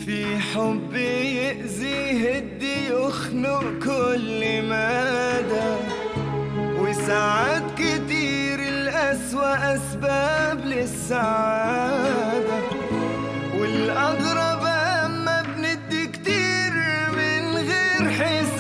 في حب يأذي يهدي يخنق كل مدى وساعات كتير الأسوأ أسباب للسعادة والأغرب أما بندي كتير من غير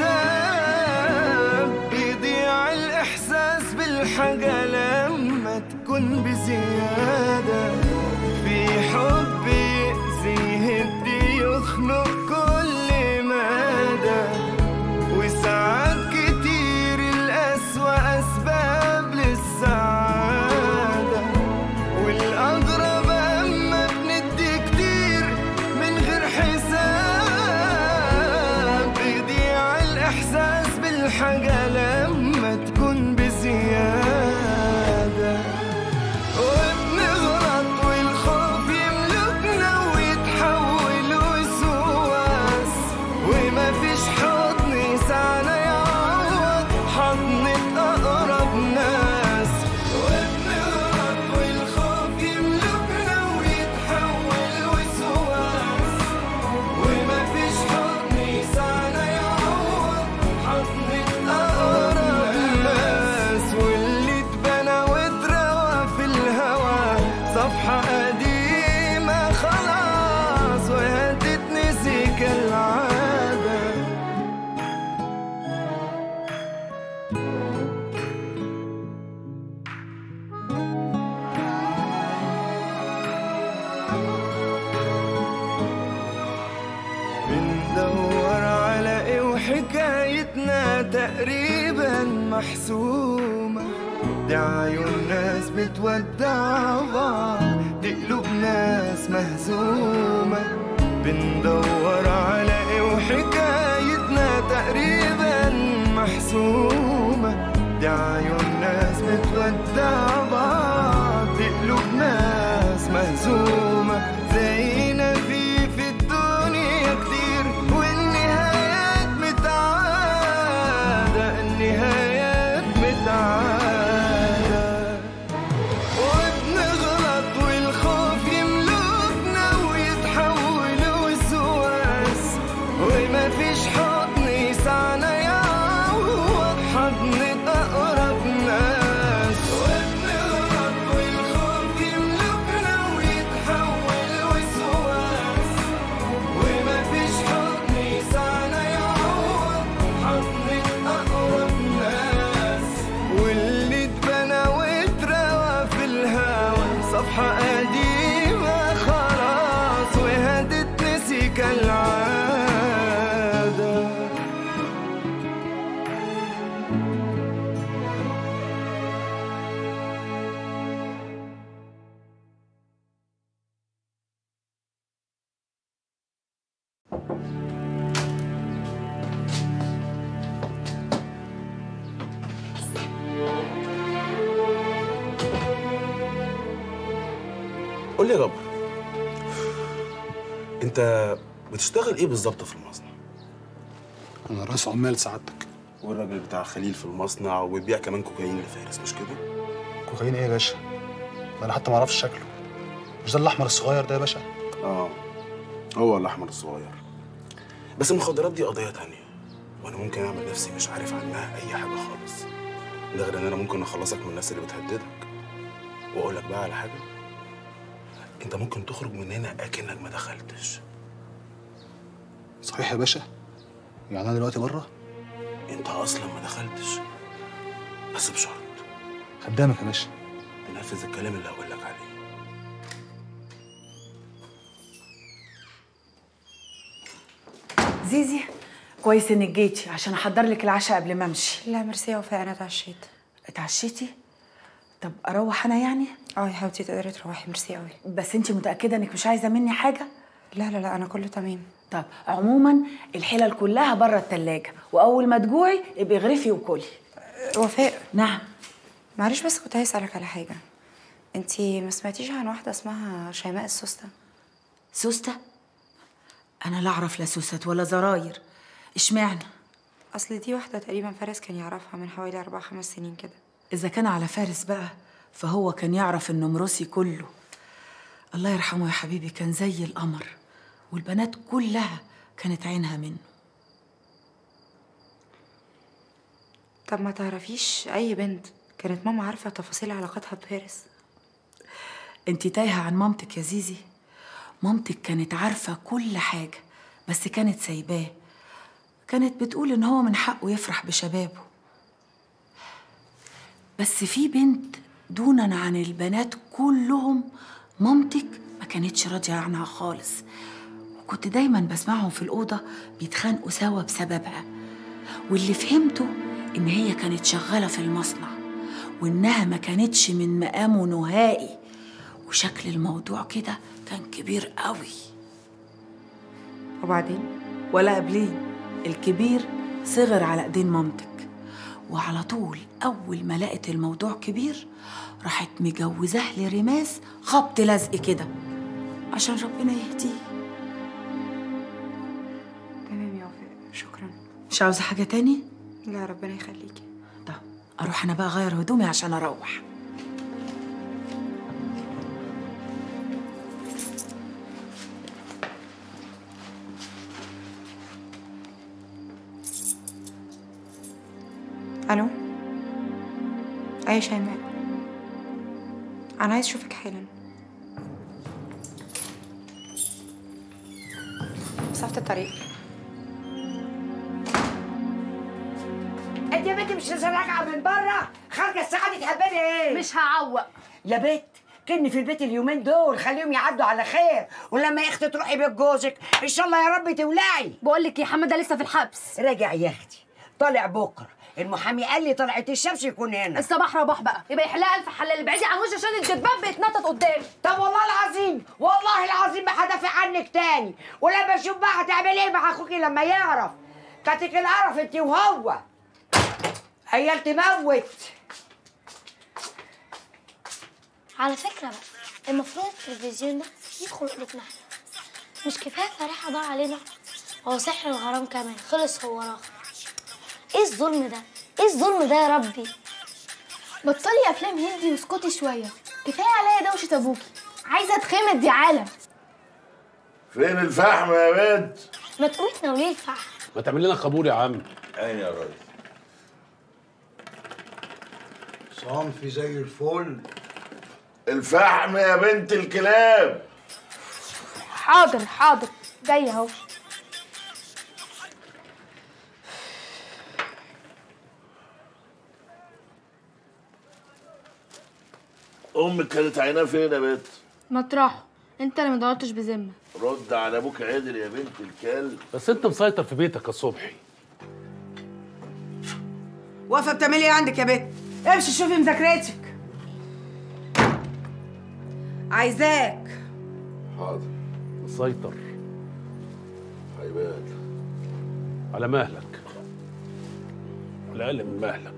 حساب بيضيع الإحساس بالحاجة لما تكون بزيادة في حب يأذي يهدي يخنق كل مدى وساعات كتير الأسوأ أسباب للسعادة والأغرب أما بندي كتير من غير حساب بيضيع الإحساس بالحاجة لما تكون بزيادة وبنغلط والخوف يملكنا ويتحول وسواس وما فيش حضن يسعنا يعوض حضنة أقرب ناس وبنغلط والخوف يملكنا ويتحول وسواس وما فيش حضن يسعنا يعوض حضنة أقرب ناس واللي اتبنى واتروى في الهوى صفحة قديمة خلاص وهتتنسي كالعادة بندور على ايه وحكايتنا تقريبا محسومة دي عيون ناس بتودع بعض دي قلوب ناس مهزومة بندور على ايه وحكايتنا تقريبا محسومة دي عيون ناس بتودع بعض دي قلوب ناس مهزومة زينا في في الدنيا كتير والنهايات متعادة النهايات متعادة وبنغلط والخوف يملكنا ويتحول وسواس وما فيش حضن يسعنا يعوض حضن أقرب ناس وبنغلط والخوف يملكنا ويتحول وسواس وما فيش حضن يسعنا يعوض حضن أقرب ناس واللي اتبنى واتروى في الهوى صفحة قديمة خلاص وهتتنسي كالعادة قول لي يا جبر انت بتشتغل ايه بالظبط في المصنع انا راس عمال سعادتك والراجل بتاع خليل في المصنع وبيبيع كمان كوكايين لفارس مش كده كوكايين ايه يا باشا ده انا حتى ما اعرفش شكله مش ده الاحمر الصغير ده يا باشا اه هو الاحمر الصغير بس المخدرات دي قضيه تانية وانا ممكن اعمل نفسي مش عارف عنها اي حاجه خالص ده غير ان انا ممكن اخلصك من الناس اللي بتهددك واقول لك بقى على حاجه انت ممكن تخرج من هنا اكنك ما دخلتش صحيح يا باشا يعني انا دلوقتي بره انت اصلا ما دخلتش بس بشرط خدامك يا باشا تنفذ الكلام اللي هقول لك عليه زيزي كويس انك جيتي عشان احضر لك العشاء قبل ما امشي لا ميرسي يا وفاء انا اتعشيت اتعشيتي طب اروح انا يعني اه يا حبيبتي تقدري تروحي ميرسي قوي بس انت متاكده انك مش عايزه مني حاجه لا لا لا انا كله تمام طب عموما الحلل كلها بره التلاجة واول ما تجوعي ابقي اغرفي وكلي وفاء نعم معلش بس كنت عايز اسالك على حاجه انتي ما سمعتيش عن واحده اسمها شيماء السوسته سوسته انا لا اعرف لا سوست ولا زراير اشمعنى اصل دي واحده تقريبا فارس كان يعرفها من حوالي اربع خمس سنين كده اذا كان على فارس بقى فهو كان يعرف انه مراسي كله الله يرحمه يا حبيبي كان زي القمر والبنات كلها كانت عينها منه طب ما تعرفيش اي بنت كانت ماما عارفه تفاصيل علاقتها بفارس انت تايهة عن مامتك يا زيزي مامتك كانت عارفة كل حاجة بس كانت سايباه كانت بتقول ان هو من حقه يفرح بشبابه بس في بنت دونا عن البنات كلهم مامتك ما كانتش راضية عنها خالص وكنت دايما بسمعهم في الأوضة بيتخانقوا سوا بسببها واللي فهمته إن هي كانت شغالة في المصنع وإنها ما كانتش من مقامه نهائي وشكل الموضوع كده كان كبير قوي وبعدين ولا قبلين الكبير صغر على ايدين مامتك وعلى طول اول ما لقت الموضوع كبير راحت مجوزاه لرماس خبط لزق كده عشان ربنا يهديه تمام يا وفاء شكرا مش عاوزه حاجه تاني لا ربنا يخليكي طب اروح انا بقى اغير هدومي عشان اروح الو اي يا شيماء انا عايز اشوفك حالا مسافة الطريق انت يا بنتي مش لسه راجعه من بره خارجه الساعه دي تحبني ايه مش هعوق يا بنت كني في البيت اليومين دول خليهم يعدوا على خير ولما يا اختي تروحي بيت جوزك ان شاء الله يا رب تولعي بقول لك يا حماده لسه في الحبس راجع يا اختي طالع بكره المحامي قال لي طلعت الشمس يكون هنا الصباح رباح بقى يبقى يحلها الف حلال ابعدي عن وشي عشان الدباب بيتنطط قدامي طب والله العظيم والله العظيم ما هدافع عنك تاني ولما اشوف بقى هتعملي ايه مع اخوكي لما يعرف كاتك القرف انت وهو عيال تموت على فكرة بقى المفروض التلفزيون ده يدخل قلوبنا احنا مش كفاية فريحة ضاع علينا هو سحر الغرام كمان خلص هو راخر ايه الظلم ده؟ ايه الظلم ده يا ربي؟ بطلي افلام هندي واسكتي شويه كفايه عليا دوشه ابوكي عايزه اتخمد يا عالم فين الفحم يا بنت؟ ما تقومي تناولي الفحم ما تعمل لنا خابور يا عم عيني يا راجل صنفي زي الفل الفحم يا بنت الكلاب حاضر حاضر جاي اهو امك كانت عيناه فين يا بنت؟ مطرحه انت اللي مدورتش بذمه رد على ابوك عدل يا بنت الكلب بس انت مسيطر في بيتك يا صبحي واقفه بتعملي ايه عندك يا بنت امشي شوفي مذاكرتك عايزاك حاضر مسيطر هيبان على مهلك ولا اقل من مهلك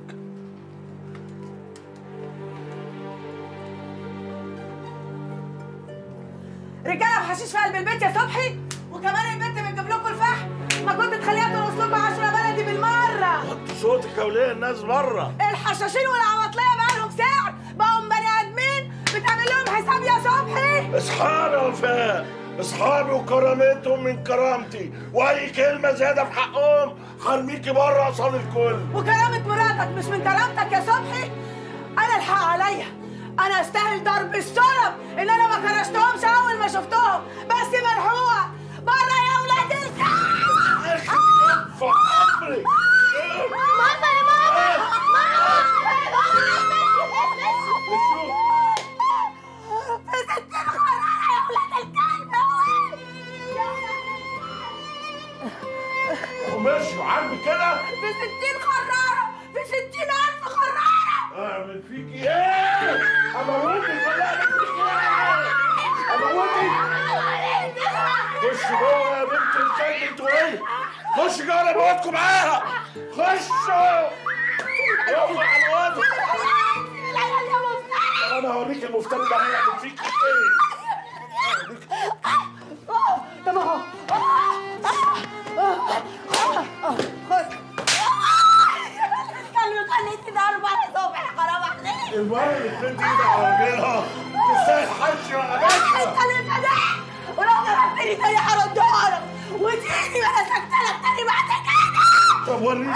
رجاله وحشيش في قلب البيت يا صبحي وكمان البنت بتجيب لكم الفحم ما كنت تخليها ترقص لكم 10 بلدي بالمره وطي صوتك يا وليه الناس بره الحشاشين والعواطليه بقالهم سعر بقوا بني ادمين بتعمل لهم حساب يا صبحي اصحابي يا وفاء اصحابي وكرامتهم من كرامتي واي كلمه زياده في حقهم هرميكي بره قصاد الكل وكرامه مراتك مش من كرامتك يا صبحي انا الحق عليا انا استاهل ضرب السرب ان انا ما كرشتهمش اول ما شفتهم بس ملحوقه بره يا ولاد الكلب في عمري ماما يا ماما في ستين خرارة يا ولاد الكلب ومشوا عارف كده في ستين خرارة في ستين ألف خرارة اعمل فيكي ايه؟ هموتك ولا اعمل فيكي ايه؟ هموتك خش جوه يا بنت الكلب انتوا ايه؟ خش جوه انا بقعدكم معاها خشوا يلا على الوضع انا هوريك المفتري ده هيعمل فيك ايه؟ طب اهو خد الكلب خليتي ضربة يا صبحي حرام عليك المهم البنت ايدها على راجلها تستاهل حش ولا باشا الكلب ده ولو ضربت سألتني تاني هردها لك واديني وانا ساكته لك تاني بعد كده طب وريني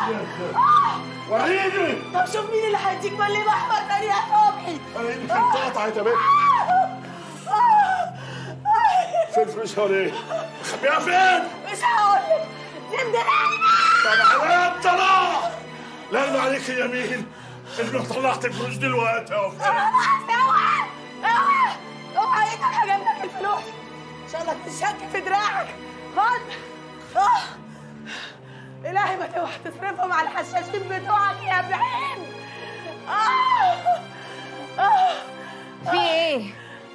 وريني طب شوف مين اللي هيديك مليم احمر تاني يا صبحي ايدك اتقطعت يا بنت فين فلوسها ولا ايه؟ خبيها فين؟ مش هقول لك دي مدلعني طب على الطلاق لا عليك يمين انه طلعت الفلوس دلوقتي اهو اوعى اوعى اوعى ايدك هجيب لك الفلوس ان شاء الله تشك في دراعك خد آه. الهي ما توعى تصرفهم على الحشاشين بتوعك يا بعين آه. آه. في ايه؟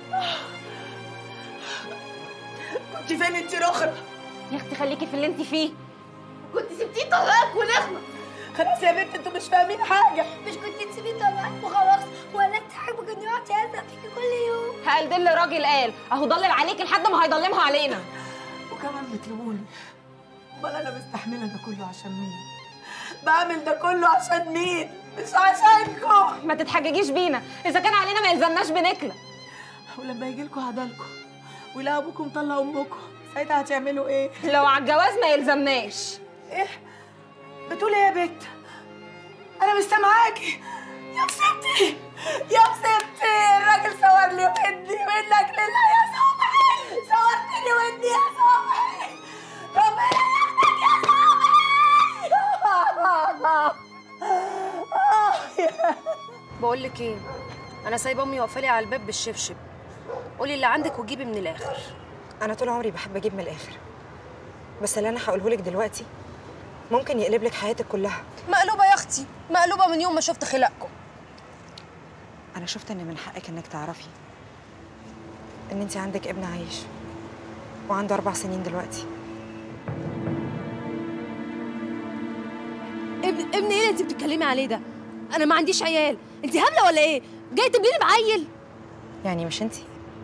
كنت فين انت رخرة؟ يا اختي خليكي في اللي انت فيه كنت سبتيه طلاق ونخلص خلاص يا بنت انتوا مش فاهمين حاجة مش كنت تسيبيه طبعا وخلاص ولا انت حابب انه يقعد يهزق فيكي كل يوم قال ده اللي راجل قال اهو ضلل عليكي لحد ما هيضلمها علينا وكمان بتلوموني امال انا مستحمله ده كله عشان مين بعمل ده كله عشان مين مش عشانكم ما تتحججيش بينا اذا كان علينا ما يلزمناش بنكله ولما يجي لكم عدالكم ويلاقوا ابوكم طلع امكم ساعتها هتعملوا ايه لو على الجواز ما يلزمناش ايه بتقولي ايه يا بت انا مش سامعاكي يا مصيبتي يا مصيبتي الراجل صور لي ودني منك لله يا صبحي صورتني ودني يا صبحي ربنا ياخدك يا صبحي بقول لك ايه انا سايبه امي واقفه لي على الباب بالشبشب قولي اللي عندك وجيبي من الاخر انا طول عمري بحب اجيب من الاخر بس اللي انا هقوله لك دلوقتي ممكن يقلب لك حياتك كلها مقلوبه يا اختي مقلوبه من يوم ما شفت خلقكم انا شفت ان من حقك انك تعرفي ان انت عندك ابن عايش وعنده اربع سنين دلوقتي ابن ابن ايه اللي انت بتتكلمي عليه ده انا ما عنديش عيال انت هبله ولا ايه جاي تبنيني بعيل يعني مش انت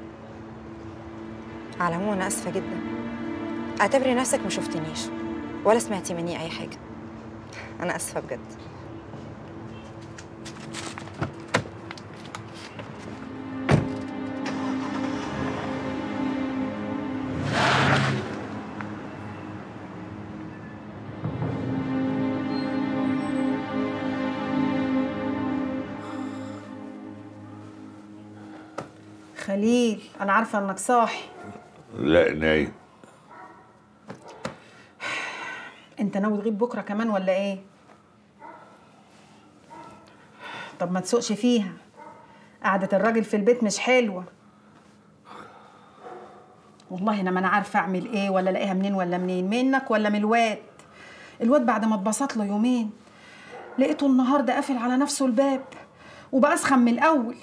على العموم انا اسفه جدا اعتبري نفسك ما شفتنيش ولا سمعتي مني اي حاجه انا اسفه بجد خليل انا عارفه انك صاحي لا نايم انت ناوي تغيب بكره كمان ولا ايه طب ما تسوقش فيها قعدة الراجل في البيت مش حلوة والله انا ما انا عارفه اعمل ايه ولا الاقيها منين ولا منين منك ولا من الواد الواد بعد ما اتبسط له يومين لقيته النهارده قافل على نفسه الباب وبقى اسخن من الاول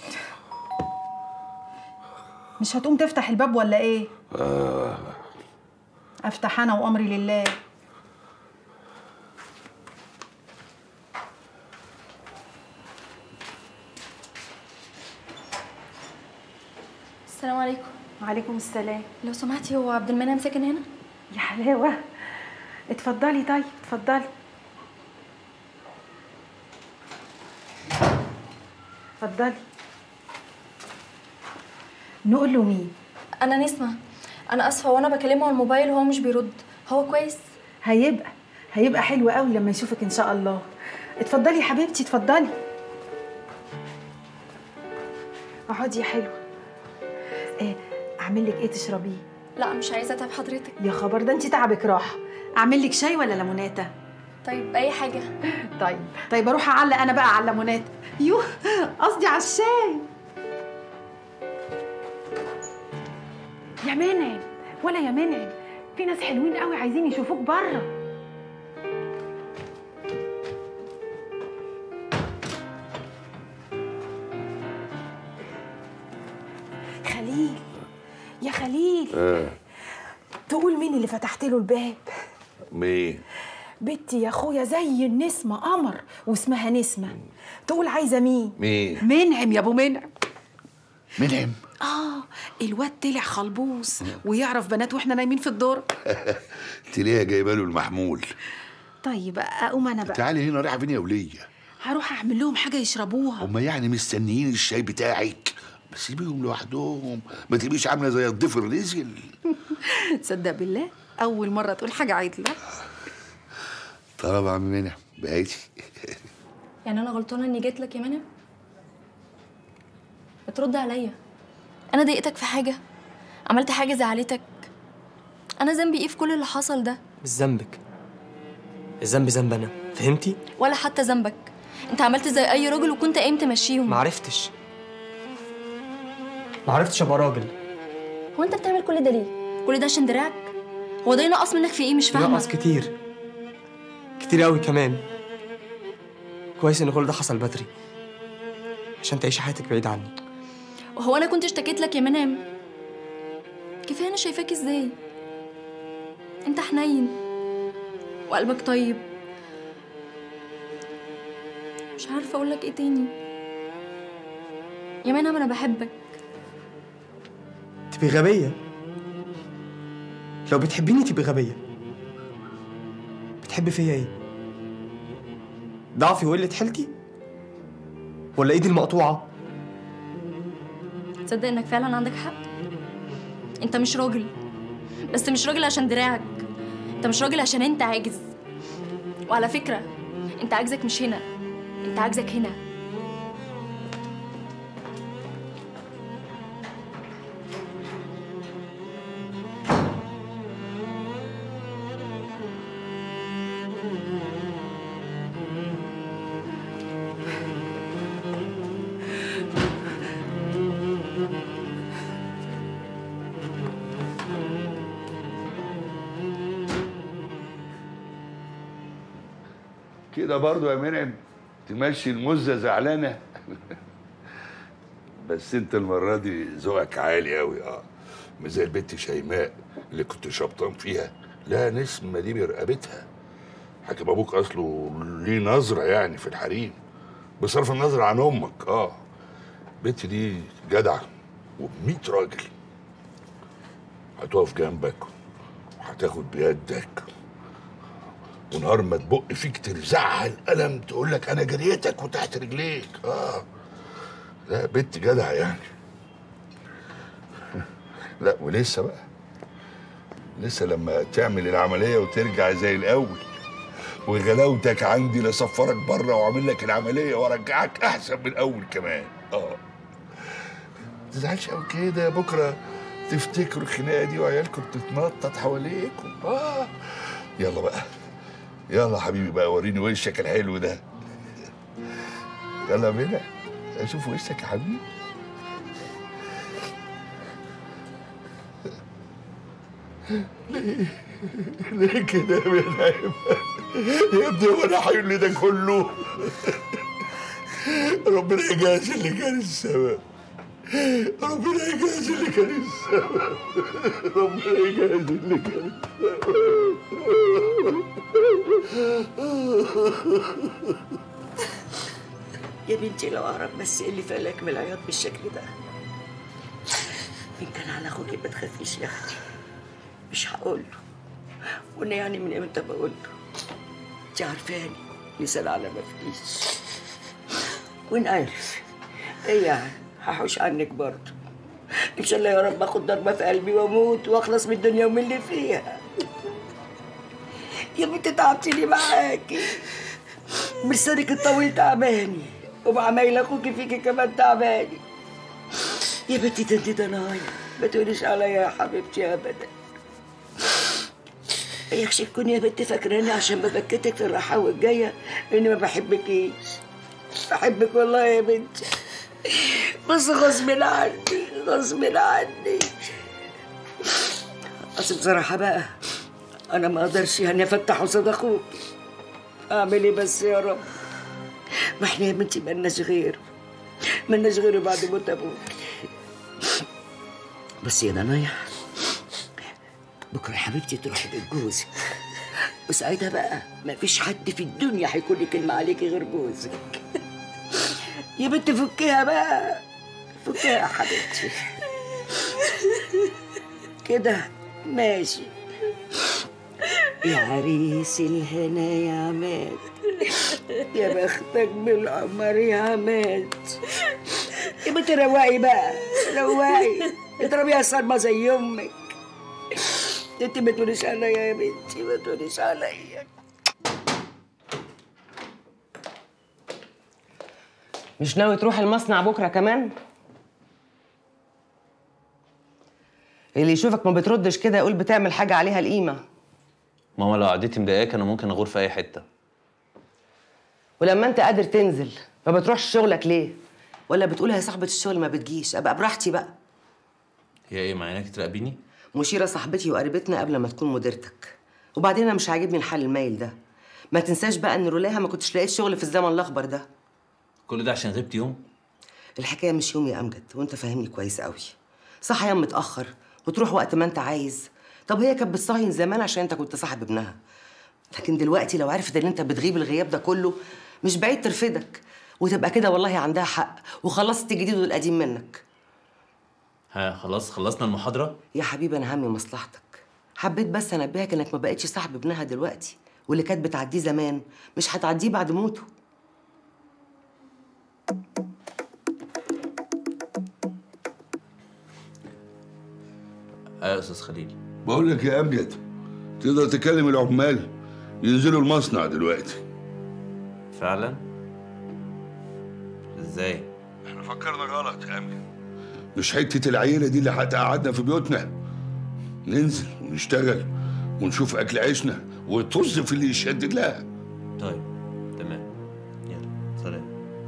مش هتقوم تفتح الباب ولا ايه آه. افتح انا وامري لله السلام عليكم وعليكم السلام لو سمحتي هو عبد المنعم ساكن هنا يا حلاوه اتفضلي طيب اتفضلي اتفضلي نقول له مين انا نسمة انا اسفه وانا بكلمه على الموبايل وهو مش بيرد هو كويس هيبقى هيبقى حلو قوي لما يشوفك ان شاء الله اتفضلي يا حبيبتي اتفضلي اقعدي يا حلوه ايه اعمل لك ايه تشربيه لا مش عايزه اتعب حضرتك يا خبر ده انت تعبك راحه اعمل لك شاي ولا ليموناته طيب اي حاجه طيب طيب اروح اعلق انا بقى على الليموناته يوه قصدي على الشاي يا منعم ولا يا منعم في ناس حلوين قوي عايزين يشوفوك بره خليل يا خليل آه. تقول مين اللي فتحت له الباب مين بنتي يا اخويا زي النسمه قمر واسمها نسمه تقول عايزه مين مين منعم يا ابو منعم منعم اه الواد طلع خلبوص ويعرف بنات واحنا نايمين في الدور تلاقيها جايبه له المحمول طيب اقوم انا بقى تعالي هنا رايحه فين يا وليه هروح اعمل لهم حاجه يشربوها هما يعني مستنيين الشاي بتاعك بس سيبيهم لوحدهم ما تبقيش عامله زي الضيف الرزل تصدق بالله اول مره تقول حاجه عدله طلب عم منع بقيتي يعني انا غلطانه اني جيت لك يا منى بترد عليا انا ضايقتك في حاجه عملت حاجه زعلتك انا ذنبي ايه في كل اللي حصل ده مش ذنبك الذنب ذنب انا فهمتي ولا حتى ذنبك انت عملت زي اي راجل وكنت قايم تمشيهم معرفتش معرفتش ابقى راجل هو انت بتعمل كل ده ليه كل ده عشان دراعك هو ده ينقص منك في ايه مش فاهمه نقص كتير كتير قوي كمان كويس ان كل ده حصل بدري عشان تعيشي حياتك بعيد عني وهو انا كنت اشتكيت لك يا منام كفايه انا شايفاك ازاي انت حنين وقلبك طيب مش عارفه اقول لك ايه تاني يا منام انا بحبك تبقي غبية لو بتحبيني تبقي غبية بتحبي فيا ايه؟ ضعفي وقلة حيلتي؟ ولا ايدي المقطوعة؟ تصدق انك فعلا عندك حق انت مش راجل بس مش راجل عشان دراعك انت مش راجل عشان انت عاجز وعلى فكره انت عاجزك مش هنا انت عاجزك هنا كده برضو يا منعم تمشي المزة زعلانة بس انت المرة دي ذوقك عالي قوي اه مش زي البت شيماء اللي كنت شبطان فيها لا نسمة دي برقبتها حاكم ابوك اصله ليه نظرة يعني في الحريم بصرف النظر عن امك اه البت دي جدعة وبميت راجل هتقف جنبك وهتاخد بيدك ونهار ما تبق فيك ترزعها القلم تقول لك انا جريتك وتحت رجليك اه لا بنت جدع يعني لا ولسه بقى لسه لما تعمل العمليه وترجع زي الاول وغلاوتك عندي لسفرك بره واعمل لك العمليه وارجعك احسن من الاول كمان اه ما تزعلش قوي كده بكره تفتكروا الخناقه دي وعيالكم بتتنطط حواليكم اه يلا بقى يلا حبيبي بقى وريني وشك الحلو ده يلا بينا اشوف وشك يا حبيبي ليه ليه كده يا نايم يا ابني وانا حيل ده كله ربنا يجازي اللي كان السبب ربنا يجازي اللي كان السبب ربنا يجازي اللي كان السبب يا بنتي لو اعرف بس ايه اللي فعلك من العياط بالشكل ده ان كان على اخوكي ما تخافيش يا اختي مش هقول له وانا يعني من امتى بقول له انت عارفاني لسان على ما فيش وين عارف ايه يعني هحوش عنك برضه ان شاء الله يا رب اخد ضربه في قلبي واموت واخلص من الدنيا ومن اللي فيها يا بنتي تعبتيني معاكي بلسانك الطويل تعباني وبعمايل اخوكي فيكي كمان تعباني يا بنتي ده انت ضنايا ما تقوليش عليا يا حبيبتي ابدا يكش تكوني يا بنتي فاكراني عشان ببكتك في الراحه والجايه اني ما بحبكيش بحبك والله يا بنتي بس غصب عني غصب عني اصل بصراحه بقى انا ما اقدرش يعني افتح قصاد اخوك اعمل ايه بس يا رب ما احنا يا بنتي مالناش غيره مالناش غيره بعد موت ابوك بس يا دنيا بكره يا حبيبتي تروحي بيت جوزك وساعتها بقى ما فيش حد في الدنيا هيكون لي كلمه عليكي غير جوزك يا بنت فكيها بقى فكيها يا حبيبتي كده ماشي يا عريس الهنا يا عماد يا بختك بالقمر يا عماد يا بنت رواقي بقى رواقي اضربيها صرمة زي امك انت ما تقوليش عليا يا بنتي ما تقوليش عليا مش ناوي تروح المصنع بكره كمان اللي يشوفك ما بتردش كده يقول بتعمل حاجه عليها القيمه ماما لو قعدتي مضايقاك انا ممكن اغور في اي حته ولما انت قادر تنزل ما بتروحش شغلك ليه ولا بتقول يا صاحبه الشغل ما بتجيش ابقى براحتي بقى هي ايه معناك تراقبيني مشيره صاحبتي وقريبتنا قبل ما تكون مديرتك وبعدين انا مش عاجبني الحل المايل ده ما تنساش بقى ان رولاها ما كنتش لقيت شغل في الزمن الاخضر ده كل ده عشان غبت يوم الحكايه مش يوم يا امجد وانت فاهمني كويس قوي صح يا متاخر وتروح وقت ما انت عايز طب هي كانت بتصهين زمان عشان انت كنت صاحب ابنها لكن دلوقتي لو عرفت ان انت بتغيب الغياب ده كله مش بعيد ترفدك وتبقى كده والله عندها حق وخلصت الجديد والقديم منك ها خلاص خلصنا المحاضره يا حبيبي انا همي مصلحتك حبيت بس انبهك انك ما بقتش صاحب ابنها دلوقتي واللي كانت بتعديه زمان مش هتعديه بعد موته ايوه يا استاذ خليل بقول لك يا امجد تقدر تكلم العمال ينزلوا المصنع دلوقتي فعلا ازاي احنا فكرنا غلط يا امجد مش حته العيله دي اللي هتقعدنا في بيوتنا ننزل ونشتغل ونشوف اكل عيشنا وطز في اللي يشدد لها طيب تمام يلا سلام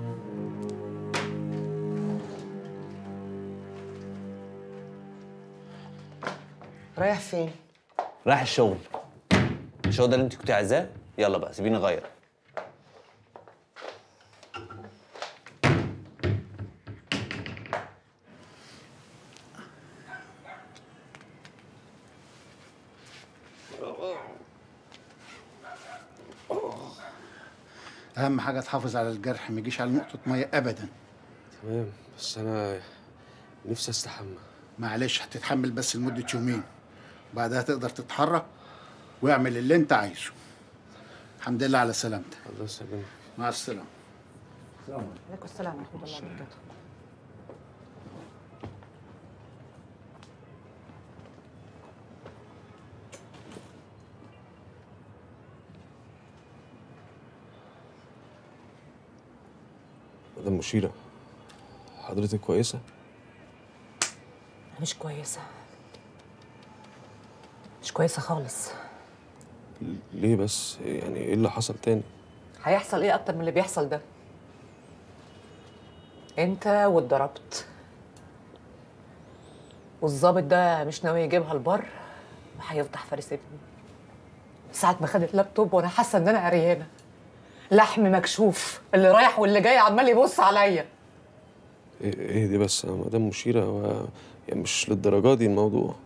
رايح فين رايح الشغل مش هو ده اللي انت كنت عايزاه يلا بقى سيبيني اغير اهم حاجه تحافظ على الجرح ما يجيش على نقطه ميه ابدا تمام بس انا نفسي استحمى معلش هتتحمل بس لمده يومين وبعدها تقدر تتحرك واعمل اللي انت عايزه الحمد لله على سلامتك الله يسلمك مع السلامه عليكم السلام ورحمه الله وبركاته مدام مشيرة حضرتك كويسة؟ مش كويسه مش كويسه خالص ليه بس؟ يعني ايه اللي حصل تاني؟ هيحصل ايه اكتر من اللي بيحصل ده انت واتضربت والظابط ده مش ناوي يجيبها البر وهيفضح فارس ابني ساعة ما خدت لابتوب وانا حاسه ان انا عريانه لحم مكشوف اللي رايح واللي جاي عمال يبص عليا ايه إيه دي بس يا مدام مشيرة هو يعني مش للدرجة دي الموضوع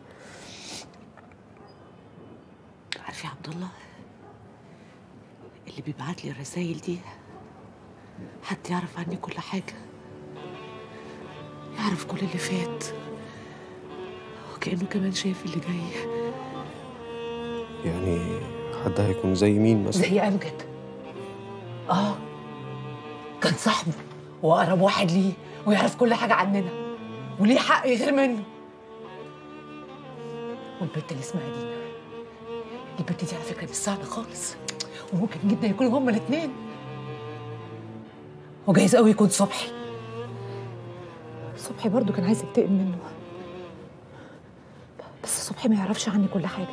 عارف يا عبد الله اللي بيبعت لي الرسايل دي حد يعرف عني كل حاجة يعرف كل اللي فات وكأنه كمان شايف اللي جاي يعني حد هيكون زي مين مثلا؟ زي أمجد اه كان صاحبه وأقرب واحد ليه ويعرف كل حاجة عننا وليه حق يغير منه والبنت اللي اسمها دينا البنت دي على فكرة مش سهلة خالص وممكن جدا يكونوا هما الاتنين وجايز قوي يكون صبحي صبحي برضو كان عايز ينتقم منه بس صبحي ما يعرفش عني كل حاجة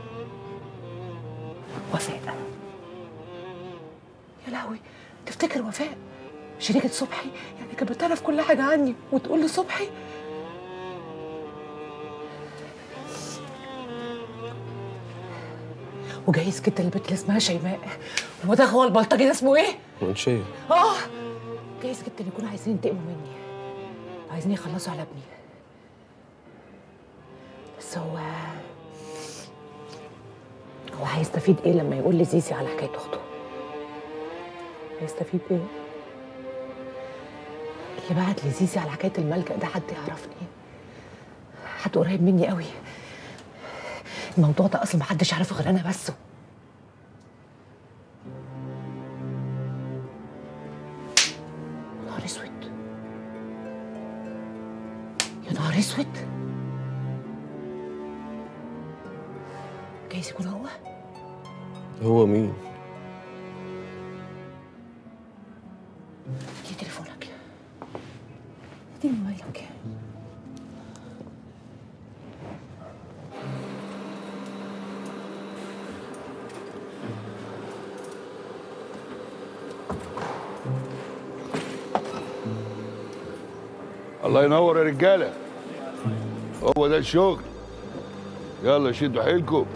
وفاء يا لهوي تفتكر وفاء شريكة صبحي يعني كانت بتعرف كل حاجة عني وتقول لصبحي وجايز جدا البنت اللي اسمها شيماء هو ده هو البلطجي ده اسمه ايه؟ منشية اه جايز جدا يكونوا عايزين ينتقموا مني عايزين يخلصوا على ابني بس هو هو هيستفيد ايه لما يقول لي زيزي على حكايه اخته هيستفيد ايه اللي بعت لي زيزي على حكايه الملجأ ده حد يعرفني حد قريب مني قوي الموضوع ده اصلا محدش يعرفه غير انا بس يا نهار اسود يا نهار اسود جايز يكون هو هو مين؟ دي تليفونك دي موبايلك الله ينور يا رجاله هو ده الشغل يلا شدوا حيلكم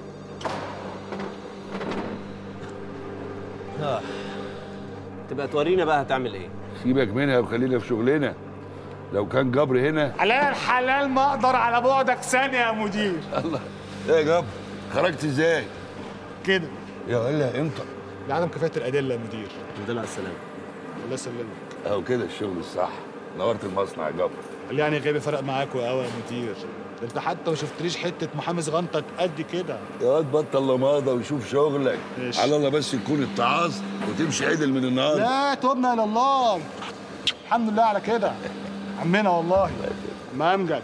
آه. تبقى تورينا بقى هتعمل ايه سيبك منها وخلينا في شغلنا لو كان جبر هنا حلال حلال ما اقدر على بعدك ثانيه يا مدير الله ايه يا جبر خرجت ازاي كده يا ولا امتى لعدم كفايه الادله يا مدير الحمد لله على السلامه الله يسلمك اهو كده الشغل الصح نورت المصنع يا جبر قال يعني غيبي فرق معاكوا قوي يا مدير ده انت حتى ما شفتليش حته محامي صغنطك قد كده يا واد بطل لماضه وشوف شغلك ماشي. على الله بس تكون اتعظت وتمشي عدل من النهارده لا تبنا الى الله الحمد لله على كده عمنا والله ما امجد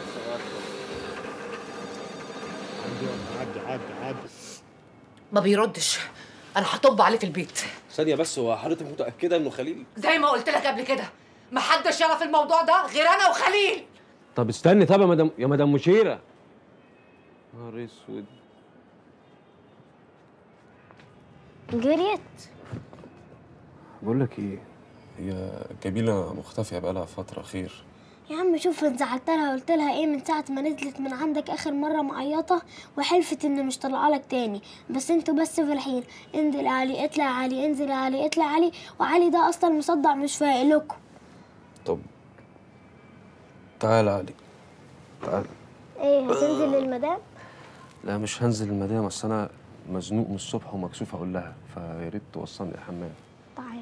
عدي عدي عدي ما بيردش انا هطب عليه في البيت ثانيه بس هو حضرتك متاكده انه خليل زي ما قلت لك قبل كده ما حدش يعرف الموضوع ده غير انا وخليل طب استني طب يا مدام يا مدام مشيره نهار اسود جريت بقول لك ايه هي جميلة مختفية بقالها فترة خير يا عم شوف انت زعلت لها قلت لها ايه من ساعة ما نزلت من عندك اخر مرة معيطة وحلفت ان مش طالعة لك تاني بس انتوا بس فرحين انزل يا علي اطلع يا علي انزل يا علي اطلع يا علي وعلي ده اصلا مصدع مش فايق لكم طب تعال علي تعال ايه هتنزل للمدام لا مش هنزل المدام بس انا مزنوق من الصبح ومكسوف اقول لها فيا ريت توصلني الحمام تعال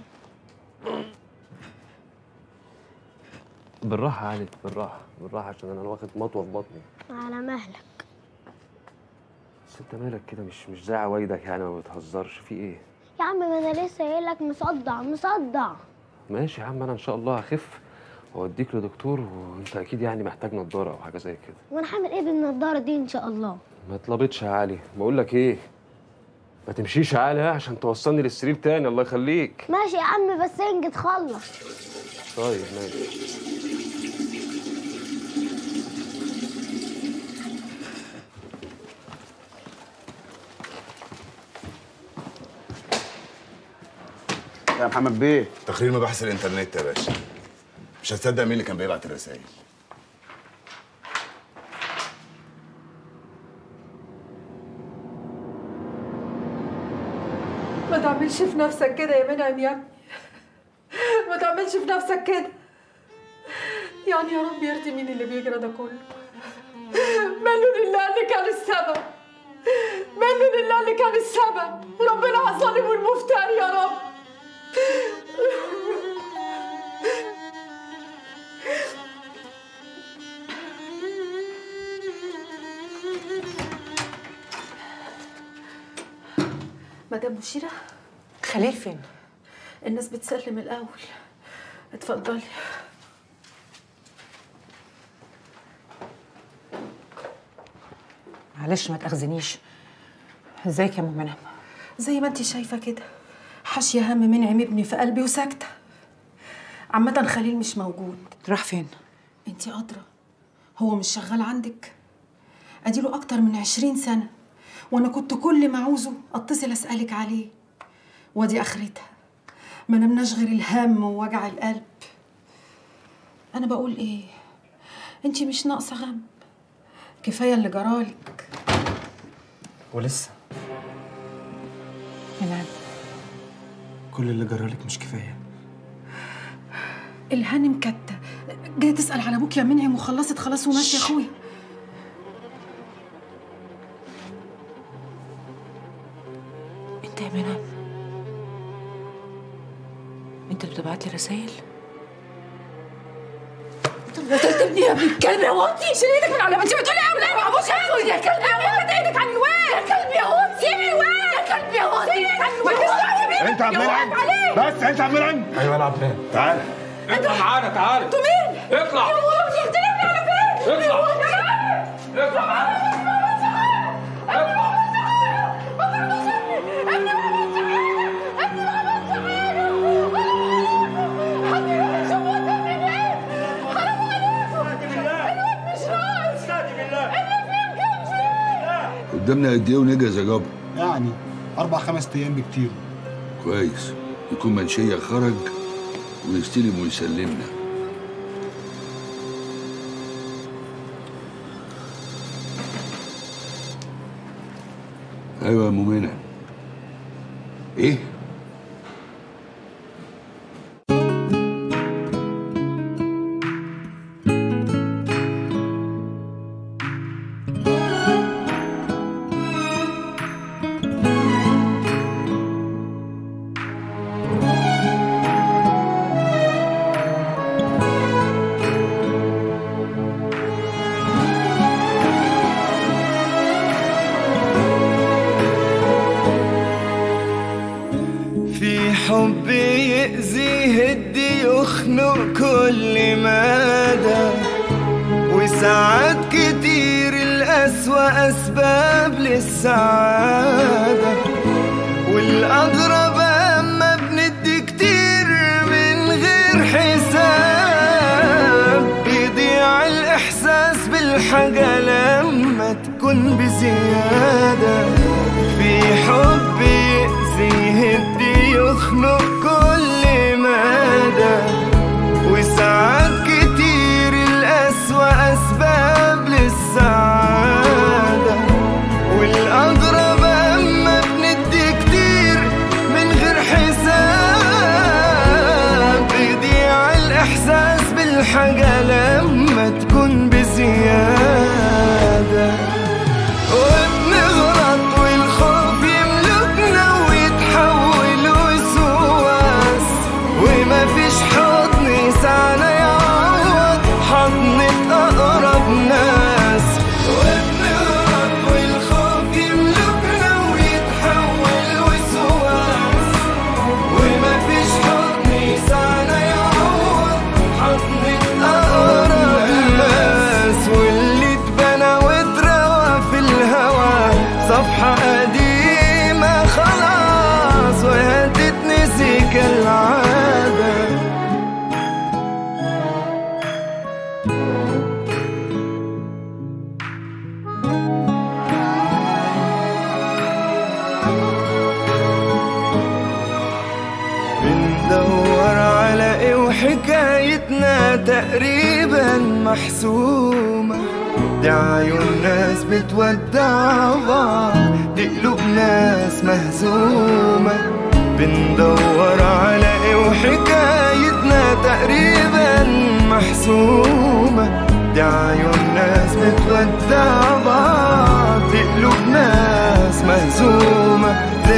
بالراحة يا علي بالراحة بالراحة عشان انا واخد مطوة في بطني على مهلك بس انت مالك كده مش مش زي عوايدك يعني ما بتهزرش في ايه يا عم ما انا لسه قايل لك مصدع مصدع ماشي يا عم انا ان شاء الله هخف واوديك لدكتور وانت اكيد يعني محتاج نضارة او حاجة زي كده وانا هعمل ايه بالنضاره دي ان شاء الله ما اتلبطش يا علي بقول لك ايه ما تمشيش يا علي ها عشان توصلني للسرير تاني الله يخليك ماشي يا عم بس انجد خلص طيب ماشي يا محمد بيه تقرير مباحث الانترنت يا باشا مش هتصدق مين اللي كان بيبعت الرسائل ما تعملش في نفسك كده يا منعم يا ابني ما تعملش في نفسك كده يعني يا رب يرضي مين اللي بيجرى ده كله منه لله اللي كان السبب منه لله اللي كان السبب ربنا على الظالم والمفتري يا رب مدام مشيرة خليل فين؟ الناس بتسلم الأول اتفضلي معلش ما تاخذنيش ازيك يا ام منى زي ما انت شايفة كده حاشية هم منعم ابني في قلبي وساكتة عامة خليل مش موجود راح فين؟ انت أدرى هو مش شغال عندك أديله أكتر من عشرين سنة وأنا كنت كل ما عاوزه أتصل أسألك عليه ودي آخرتها ما نمناش غير الهم ووجع القلب أنا بقول إيه انت مش ناقصة غم كفاية اللي جرالك ولسه منعم كل اللي جرالك مش كفاية الهانم كتة جاية تسأل على أبوك يا منعم وخلصت خلاص وماشي يا أخويا انت يا منى انت اللي بتبعت لي رسائل طب قتلتني يا ابن الكلب يا وطي شيل ايدك من على ما انت بتقولي يا ولاد ما ابوش يا كلب يا وطي ايدك عن الواد يا كلب يا وطي سيبي الواد يا كلب يا وطي ايدك عن الواد انت عم منعم بس انت عم منعم ايوه انا عبدان تعال اطلع معانا تعالى انتوا مين؟ اطلع يا وطي اختلفني على فين؟ اطلع. اطلع اطلع معانا اطلع قدامنا قد ايه ونجهز يا جابر يعني اربع خمس ايام بكتير كويس يكون منشية خرج ويستلم ويسلمنا ايوه يا ام منى ايه في حب يأذي يهدي يخنق كل مدى وساعات كتير الأسوأ أسباب للسعادة والأغرب أما بندي كتير من غير حساب بيضيع الإحساس بالحاجة لما تكون بزيادة في حب يأذي يهدي يخنق كل مدى وساعات كتير الأسوأ أسباب للسعادة والأغرب أما بندي كتير من غير حساب بيضيع الإحساس بالحاجة لما تكون بزيادة وبنغلط والخوف يملكنا ويتحول وسواس وما فيش حضن يسعنا يعوض حضنة أقرب ناس وبنغلط والخوف يملكنا ويتحول وسواس وما فيش حضن يسعنا يعوض حضنة أقرب ناس واللي اتبنى واتروى في الهوى صفحة قديمة خلاص وهتتنسي كالعادة بندور على ايه وحكايتنا تقريبا محسومة دي عيون ناس بتودع بعض دي قلوب ناس مهزومة بندور على ايه وحكايتنا تقريبا محسومة دي عيون ناس بتودع بعض دي قلوب ناس مهزومة